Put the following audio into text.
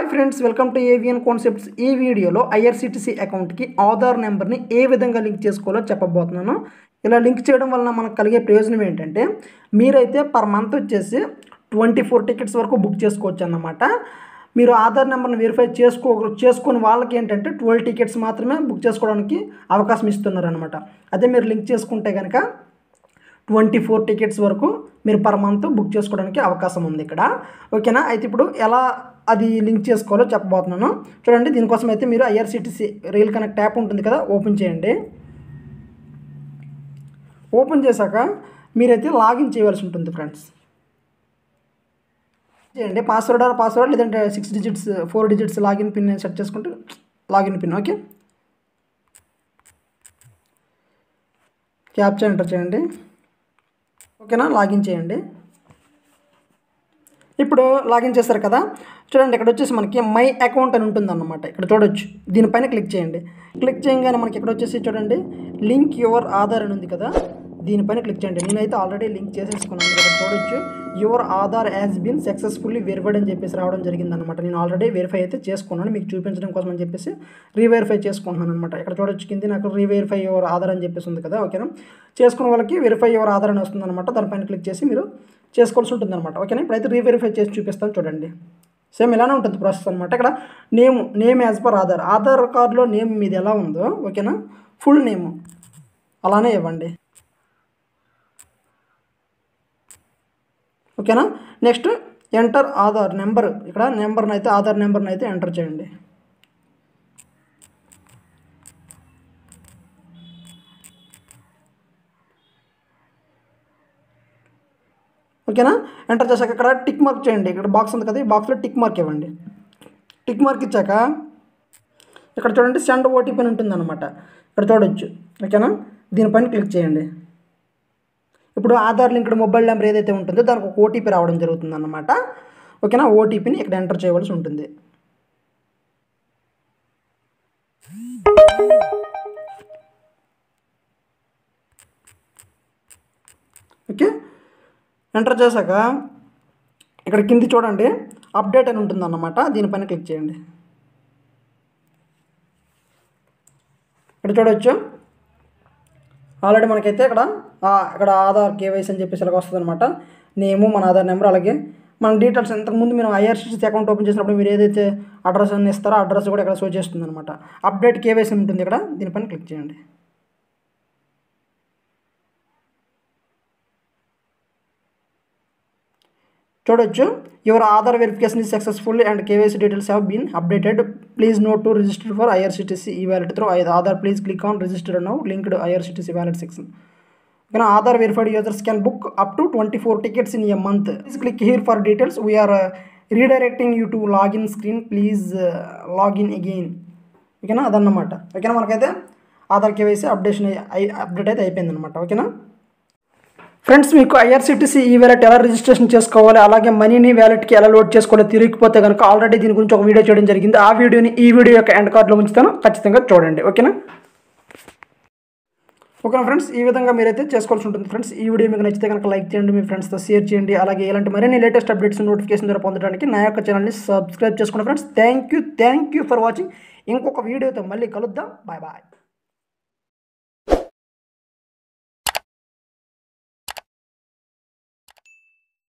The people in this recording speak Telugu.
hi friends welcome to Avian Concepts ఈ వీడియోలో ఐఆర్సిటీసీ అకౌంట్కి ఆధార్ నెంబర్ని ఏ విధంగా లింక్ చేసుకోవాలో చెప్పబోతున్నాను ఇలా లింక్ చేయడం వలన మనకు కలిగే ప్రయోజనం ఏంటంటే మీరైతే పర్ మంత్ వచ్చేసి ట్వంటీ ఫోర్ టికెట్స్ వరకు బుక్ చేసుకోవచ్చు అన్నమాట మీరు ఆధార్ నెంబర్ని వెరిఫై చేసుకో చేసుకుని వాళ్ళకి ఏంటంటే ట్వెల్వ్ టికెట్స్ మాత్రమే బుక్ చేసుకోవడానికి అవకాశం ఇస్తున్నారు అనమాట అదే మీరు లింక్ చేసుకుంటే కనుక ట్వంటీ ఫోర్ టికెట్స్ వరకు మీరు పర్ మంత్ బుక్ చేసుకోవడానికి అవకాశం ఉంది ఇక్కడ ఓకేనా అయితే ఇప్పుడు ఎలా అది లింక్ చేసుకోవాలో చెప్పబోతున్నాను చూడండి దీనికోసం అయితే మీరు ఐఆర్సిటీసీ రైల్ కనెక్ట్ యాప్ ఉంటుంది కదా ఓపెన్ చేయండి ఓపెన్ చేశాక మీరైతే లాగిన్ చేయవలసి ఉంటుంది ఫ్రెండ్స్ చేయండి పాస్వర్డ్ ఆర్ పాస్వర్డ్ లేదంటే six digits four digits login pin set చేసుకుంటే login pin okay captcha enter చేయండి ఓకేనా లాగిన్ చేయండి ఇప్పుడు లాగిన్ చేస్తారు కదా చూడండి ఇక్కడ వచ్చేసి మనకి మై అకౌంట్ అని ఉంటుంది అన్నమాట ఇక్కడ చూడొచ్చు దీనిపైన క్లిక్ చేయండి క్లిక్ చేయగానే మనకి ఇక్కడ వచ్చేసి చూడండి లింక్ యువర్ ఆధార్ అని ఉంది కదా దీనిపైన క్లిక్ చేయండి నేనైతే ఆల్రెడీ లింక్ చేసేసుకున్నాను ఇక్కడ చూడొచ్చు your Aadhaar has been successfully verified అని చెప్పేసి రావడం జరిగింది అనమాట నేను ఆల్రెడీ వెరిఫై అయితే చేసుకున్నాను మీకు చూపించడం కోసం అని చెప్పేసి రీవెరిఫై చేసుకుంటున్నాను అనమాట ఇక్కడ చూడొచ్చు కింద నాకు రీవెరిఫై యువర్ ఆధార్ అని చెప్పేసి ఉంది కదా ఓకేనా చేసుకున్న వాళ్ళకి వెరిఫై యువర్ ఆధార్ అని వస్తుంది అనమాట దానిపైన క్లిక్ చేసి మీరు చేసుకోవాల్సి ఉంటుంది అనమాట ఓకేనా ఇప్పుడైతే రీవెరిఫై చేసి చూపిస్తాను చూడండి సేమ్ ఇలానే ఉంటుంది ప్రాసెస్ అనమాట ఇక్కడ name name as per Aadhaar Aadhaar కార్డులో నేమ్ మీది ఎలా ఉందో ఓకేనా ఫుల్ నేమ్ అలానే ఇవ్వండి ఓకేనా నెక్స్ట్ ఎంటర్ ఆధార్ నెంబర్ ఇక్కడ నెంబర్ని అయితే ఆధార్ నెంబర్ని అయితే ఎంటర్ చేయండి ఓకేనా ఎంటర్ చేశాక ఇక్కడ టిక్ మార్క్ చేయండి ఇక్కడ బాక్స్ ఉంది కదా ఈ బాక్స్లో టిక్ మార్క్ ఇవ్వండి టిక్ మార్క్ ఇచ్చాక ఇక్కడ చూడండి సెండ్ ఓటీపీ అని ఉంటుంది అనమాట ఇక్కడ చూడొచ్చు ఓకేనా దీనిపైన క్లిక్ చేయండి ఇప్పుడు ఆధార్ లింక్డ్ మొబైల్ నెంబర్ ఏదైతే ఉంటుందో దానికి ఒక ఓటీపీ రావడం జరుగుతుంది అనమాట ఓకేనా ఓటీపీని ఇక్కడ ఎంటర్ చేయవలసి ఉంటుంది ఓకే ఎంటర్ చేశాక ఇక్కడ కింది చూడండి అప్డేట్ అని ఉంటుంది అన్నమాట దీనిపైన క్లిక్ చేయండి ఇక్కడ చూడవచ్చు ఆల్రెడీ మనకైతే ఇక్కడ ఇక్కడ ఆధార్ కేవైసీ అని చెప్పేసి ఇలాగ వస్తుంది అనమాట నేము మన ఆధార్ నెంబర్ అలాగే మన డీటెయిల్స్ ఇంతకుముందు మీరు ఐఆర్సీసీ అకౌంట్ ఓపెన్ చేసినప్పుడు మీరు ఏదైతే అడ్రస్ అని ఇస్తారో అడ్రస్ కూడా ఇక్కడ షో చేస్తుంది అనమాట అప్డేట్ కేవైసీ ఉంటుంది ఇక్కడ దీనిపైన క్లిక్ చేయండి చూడొచ్చు your Aadhaar verification is successful and KYC details have been updated please note to register for IRCTC e wallet through Aadhaar please click on register now linked IRCTC wallet section ఓకేనా Aadhaar verified users can book up to twenty four tickets in a month please click here for details we're redirecting you to login screen please login again ఓకేనా అదన్నమాట ఓకేనా మనకైతే ఆధార్ కేవైసీ అప్డేషన్ అయి అప్డేట్ అయితే అయిపోయింది అనమాట ఓకేనా ఫ్రెండ్స్ మీకు ఐఆర్సిటీసీ ఈ వ్యాలెట్ ఎలా రిజిస్ట్రేషన్ చేసుకోవాలి అలాగే మనీని వ్యాలెట్కి ఎలా లోడ్ చేసుకోవాలో తిరిగిపోతే కనుక ఆల్రెడీ దీని గురించి ఒక వీడియో చేయడం జరిగింది ఆ వీడియోని ఈ వీడియో యొక్క ఎండ్ కార్డ్లో ఉంచుతాను ఖచ్చితంగా చూడండి ఓకేనా ఓకేనా ఫ్రెండ్స్ ఈ విధంగా మీరైతే చేసుకోవాల్సి ఉంటుంది ఫ్రెండ్స్ ఈ వీడియో మీకు నచ్చితే కనుక లైక్ చేయండి మీ ఫ్రెండ్స్తో షేర్ చేయండి అలాగే ఇలాంటి మరిన్ని లేటెస్ట్ అప్డేట్స్ నోటిఫికేషన్ ద్వారా పొందడానికి నా యొక్క ఛానల్ని సబ్స్క్రైబ్ చేసుకోండి friends thank you thank you for watching ఇంకొక వీడియోతో మళ్ళీ కలుద్దాం బాయ్ బాయ్